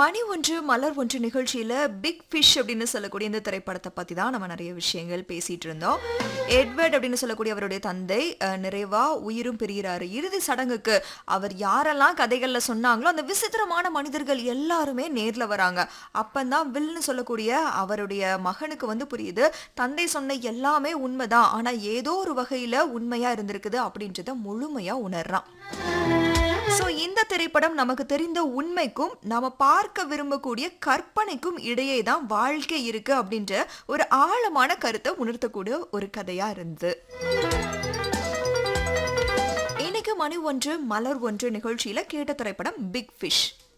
மணி ஒன்று மலர் ஒன்று நிகழ்ச்சியில பிக் ஃபிஷ் அப்படின்னு சொல்லக்கூடிய இந்த திரைப்படத்தை பத்தி தான் நம்ம நிறைய விஷயங்கள் பேசிட்டு இருந்தோம் எட்வர்ட் அப்படின்னு சொல்லக்கூடிய அவருடைய தந்தை அஹ், நிறைவா உயிரும் பெறுகிறாரு இறுதி சடங்குக்கு அவர் யாரெல்லாம் கதைகள்ல சொன்னாங்களோ அந்த விசித்திரமான மனிதர்கள் எல்லாருமே நேர்ல வராங்க அப்பந்தான் வில்னு சொல்லக்கூடிய அவருடைய மகனுக்கு வந்து புரியுது தந்தை சொன்ன எல்லாமே உண்மைதான் ஆனா ஏதோ ஒரு வகையில உண்மையா இருந்திருக்குது அப்படின்றத முழுமையா உணர்றான் சோ இந்த திரைப்படம் நமக்கு தெரிந்த உண்மைக்கும் நாம பார்க்க விரும்பக்கூடிய கற்பனைக்கும் இடையே தான் வாழ்க்கை இருக்கு அப்படின்ற ஒரு ஆழமான கருத்தை உணர்த்தக்கூடிய ஒரு கதையா இருந்தது இன்னைக்கு மணி ஒன்று மலர் ஒன்று நிகழ்ச்சியில கேட்ட திரைப்படம் பிக் ஃபிஷ்